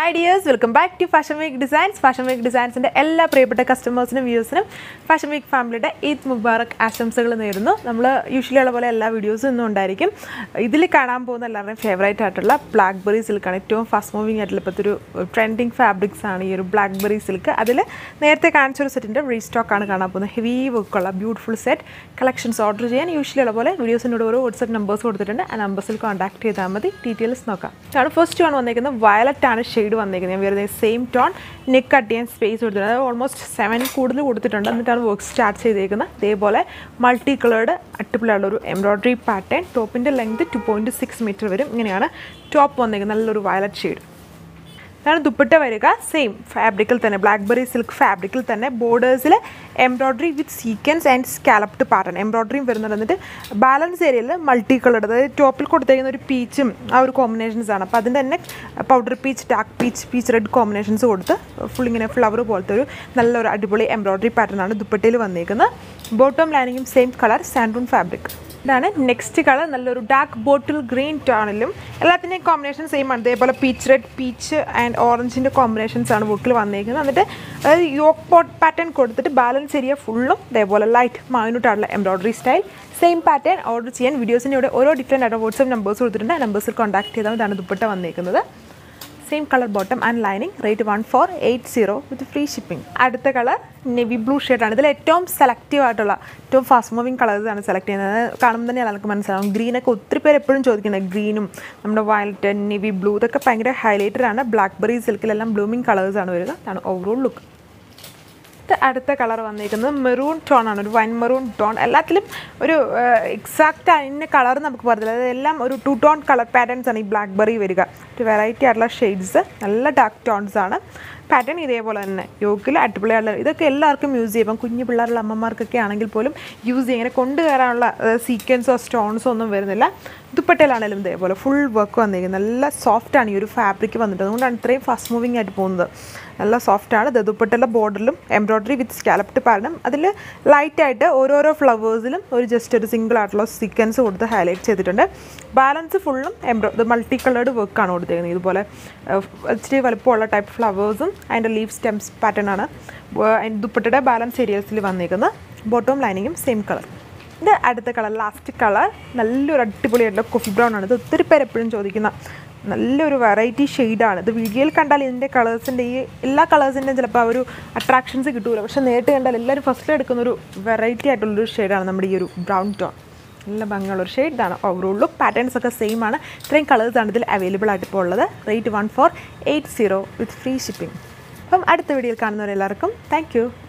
hi dears welcome back to fashion week designs fashion week ഡിസൈൻസിൻ്റെ എല്ലാ പ്രിയപ്പെട്ട കസ്റ്റമേഴ്സിനും വ്യൂസിനും fashion week ഫാമിലിയുടെ ഈദ് മുബാറക് ആശംസകൾ നേരുന്നു നമ്മൾ യൂഷ്വലി ഉള്ള പോലെ എല്ലാ വീഡിയോസും ഇന്നും ഉണ്ടായിരിക്കും ഇതിൽ കാണാൻ പോകുന്ന എല്ലാവരുടെയും ഫേവറേറ്റ് ആയിട്ടുള്ള ബ്ലാക്ക് ബെറി സിൽക്കാണ് ഏറ്റവും ഫാസ്റ്റ് മൂവിങ് ആയിട്ടുള്ള ഇപ്പോഴത്തെ ഒരു ട്രെൻഡിങ് ഫാബ്രിക്സ് ആണ് ഈ ഒരു ബ്ലാക്ക് ബെറി സിൽക്ക് അതിൽ നേരത്തെ കാണിച്ച ഒരു സെറ്റിൻ്റെ റീസ്റ്റോക്ക് ആണ് കാണാൻ പോകുന്നത് ഹെവി വർക്കുള്ള ബ്യൂട്ടിഫുൾ സെറ്റ് കളക്ഷൻസ് ഓർഡർ ചെയ്യാൻ യൂഷ്വലി ഉള്ള പോലെ വീഡിയോസിനോട് ഓരോ വാട്സപ്പ് നമ്പേഴ്സ് കൊടുത്തിട്ടുണ്ട് ആ നമ്പേഴ്സിൽ കോൺടാക്ട് ചെയ്താൽ മതി ഡീറ്റെയിൽസ് നോക്കാം ഇതാണ് ഫസ്റ്റ് വൺ വന്നിരിക്കുന്നത് വയലറ്റ് ആണ് ഷെയ്ഡ് വന്നിരിക്കുന്നത് ഞാൻ വരുന്നത് സെയിം ടോൺ നെക്ക് കട്ട് ചെയ്യാൻ സ്പേസ് കൊടുത്തിട്ടുണ്ട് അത് ഓൾമോസ്റ്റ് സെവൻ കൂടുതൽ കൊടുത്തിട്ടുണ്ട് എന്നിട്ടാണ് വർക്ക് സ്റ്റാർട്ട് ചെയ്തേക്കുന്നത് ഇതേപോലെ മൾട്ടി കളേർഡ് അടിപൊളിയുള്ള ഒരു എംബ്രോയ്ഡറി പാറ്റേൺ ടോപ്പിൻ്റെ length two point six metre വരും ഇങ്ങനെയാണ് ടോപ്പ് വന്നിരിക്കുന്നത് നല്ലൊരു വയലറ്റ് ഷെയ്ഡ് ഇതാണ് ദുപ്പട്ട വരിക സെയിം ഫാബ്രിക്കിൽ തന്നെ ബ്ലാക്ക്ബെറി സിൽക്ക് ഫാബ്രിക്കിൽ തന്നെ ബോർഡേഴ്സിൽ embroidery with sequence and scalloped pattern എംബ്രോയ്ഡറിയും വരുന്നുണ്ട് എന്നിട്ട് ബാലൻസ് ഏരിയയിൽ മൾട്ടി കളർഡ് അതായത് ടോപ്പിൽ കൊടുത്തേക്കുന്ന ഒരു പീച്ചും ആ ഒരു കോമ്പിനേഷൻസ് ആണ് അപ്പോൾ അതിൻ്റെ തന്നെ powder peach dark peach peach red combinations കൊടുത്ത് ഫുൾ ഇങ്ങനെ ഫ്ലവർ പോലത്തെ ഒരു നല്ലൊരു അടിപൊളി എംബ്രോയ്ഡറി പാറ്റേൺ ആണ് ദുപ്പട്ടയിൽ വന്നിരിക്കുന്നത് ബോട്ടം ലൈനിങ്ങും സെയിം കളർ സാൻഡൂൺ ഫാബ്രിക് ഇതാണ് നെക്സ്റ്റ് കളർ നല്ലൊരു ഡാർക്ക് ബോട്ടിൽ ഗ്രീൻ ടോണിലും എല്ലാത്തിൻ്റെയും കോമ്പിനേഷൻ സെയിം ആണ് ഇതേപോലെ പീച്ച് റെഡ് പീച്ച് ആൻഡ് ഓറഞ്ചിൻ്റെ കോമ്പിനേഷൻസ് ആണ് ബോട്ടിൽ വന്നേക്കുന്നത് എന്നിട്ട് അതായത് യോക്ക് പോട്ട് പാറ്റേൺ കൊടുത്തിട്ട് ബാലൻസ് ഏരിയ ഫുള്ളും ഇതേപോലെ ലൈറ്റ് മൈന്യൂട്ടായിട്ടുള്ള embroidery style same pattern order ചെയ്യാൻ വീഡിയോസിൻ്റെ ഇവിടെ ഓരോ ഡിഫറെൻ്റ് ആയിട്ട് വാട്സപ്പ് നമ്പേഴ്സ് കൊടുത്തിട്ടുണ്ട് ആ നമ്പേഴ്സിൽ കോൺടാക്ട് ചെയ്താൽ ഇതാണ് ദുപ്പട്ട വന്നേക്കുന്നത് same colour bottom and lining rate one four eight zero with free shipping അടുത്ത കളർ നെവി ബ്ലൂ ഷെയ്ഡാണ് ഇതിൽ ഏറ്റവും സെലക്റ്റീവ് ആയിട്ടുള്ള ഏറ്റവും ഫാസ്റ്റ് മൂവിങ് കളേഴ്സാണ് സെലക്ട് ചെയ്യുന്നത് കാണുമ്പോൾ തന്നെ നമുക്ക് മനസ്സിലാവും ഗ്രീനൊക്കെ ഒത്തിരി പേര് എപ്പോഴും ചോദിക്കുന്നത് ഗ്രീനും നമ്മുടെ വയലറ്റ് നെവി ബ്ലൂ ഇതൊക്കെ ഭയങ്കര ഹൈലൈറ്റഡ് ആണ് ബ്ലാക്ക് ബെറി സിൽക്കിലെല്ലാം ബ്ലൂമിങ് കളേഴ്സാണ് വരിക അതാണ് ഓവറോൾ ലുക്ക് ഇത് അടുത്ത കളർ വന്നിരിക്കുന്നത് മെറൂൺ ടോൺ ആണ് ഒരു വൈൻ മെറൂൺ ടോൺ എല്ലാത്തിലും ഒരു എക്സാക്റ്റ് അതിൻ്റെ കളർ നമുക്ക് പറഞ്ഞില്ല അതെല്ലാം ഒരു ടു ടോൺ കളർ പാറ്റേൺസ് ആണ് ഈ ബ്ലാക്ക് ബെറി വരിക ഒരു വെറൈറ്റി ആയിട്ടുള്ള ഷെയ്ഡ്സ് നല്ല ഡാർക്ക് ടോൺസ് ആണ് പാറ്റേൺ ഇതേപോലെ തന്നെ യോക്കിൽ അടിപൊളിയായിട്ടുള്ള ഇതൊക്കെ എല്ലാവർക്കും യൂസ് ചെയ്യാം കുഞ്ഞു പിള്ളേരുള്ള അമ്മമാർക്കൊക്കെ ആണെങ്കിൽ പോലും യൂസ് ചെയ്യാം ഇങ്ങനെ കൊണ്ടുകയറാനുള്ള സീക്വൻസോ സ്റ്റോൺസോ ഒന്നും വരുന്നില്ല ദുപ്പട്ടയിലാണെങ്കിലും ഇതേപോലെ ഫുൾ വർക്ക് വന്നിരിക്കുന്നത് നല്ല സോഫ്റ്റ് ആണ് ഈ ഒരു ഫാബ്രിക് വന്നിട്ട് അതുകൊണ്ടാണ് ഇത്രയും ഫാസ്റ്റ് മൂവിങ് ആയിട്ട് പോകുന്നത് നല്ല സോഫ്റ്റ് ആണ് ദുപ്പട്ടയുടെ ബോർഡറിലും എംബ്രോയ്ഡറി വിത്ത് സ്കാലപ്ഡ് പാരണം അതിൽ ലൈറ്റായിട്ട് ഓരോരോ ഫ്ലവേഴ്സിലും ഒരു ജസ്റ്റ് ഒരു സിംഗിൾ ആയിട്ടുള്ള സീക്വൻസ് കൊടുത്ത് ഹൈലൈറ്റ് ചെയ്തിട്ടുണ്ട് ബാലൻസ് ഫുള്ളും എംബ്രോ മൾട്ടി കളേർഡ് വർക്കാണ് കൊടുത്തേക്കുന്നത് ഇതുപോലെ ഇച്ചിരി വലുപ്പമുള്ള ടൈപ്പ് ഫ്ലവേഴ്സും അതിൻ്റെ ലീവ് സ്റ്റെംസ് പാറ്റേൺ ആണ് അതിൻ്റെ ദുപ്പട്ടയുടെ ബാലൻസ് ഏരിയസിൽ വന്നിരിക്കുന്നത് ബോട്ടവും ലൈനിങ്ങും സെയിം കളർ ഇത് അടുത്ത കളർ ലാസ്റ്റ് കളർ നല്ലൊരു അടിപൊളിയായിട്ടുള്ള കോഫി ബ്രൗൺ ആണ് ഇത് ഒത്തിരി പേര് എപ്പോഴും ചോദിക്കുന്ന നല്ലൊരു വെറൈറ്റി ഷെയ്ഡാണ് ഇത് വീഡിയോയിൽ കണ്ടാൽ ഇതിൻ്റെ കളേഴ്സിൻ്റെ ഈ എല്ലാ കളേഴ്സിൻ്റെയും ചിലപ്പോൾ ആ ഒരു അട്രാക്ഷൻസ് കിട്ടൂല പക്ഷെ നേരിട്ട് കണ്ടാൽ എല്ലാവരും ഫസ്റ്റിൽ എടുക്കുന്ന ഒരു വെറൈറ്റി ആയിട്ടുള്ളൊരു ഷെയ്ഡാണ് നമ്മുടെ ഈ ഒരു ബ്രൗൺ ടോൺ നല്ല ഭംഗിയുള്ള ഒരു ഷെയ്ഡ് ഇതാണ് ഓവറോൾ ലുക്ക് പാറ്റേൺസ് ഒക്കെ സെയിം ആണ് ഇത്രയും കളേഴ്സാണ് ഇതിൽ അവൈലബിൾ ആയിട്ട് ഇപ്പോൾ ഉള്ളത് rate one four eight zero with free shipping അപ്പം അടുത്ത വീഡിയോയിൽ കാണുന്നവരെല്ലാവർക്കും താങ്ക് യു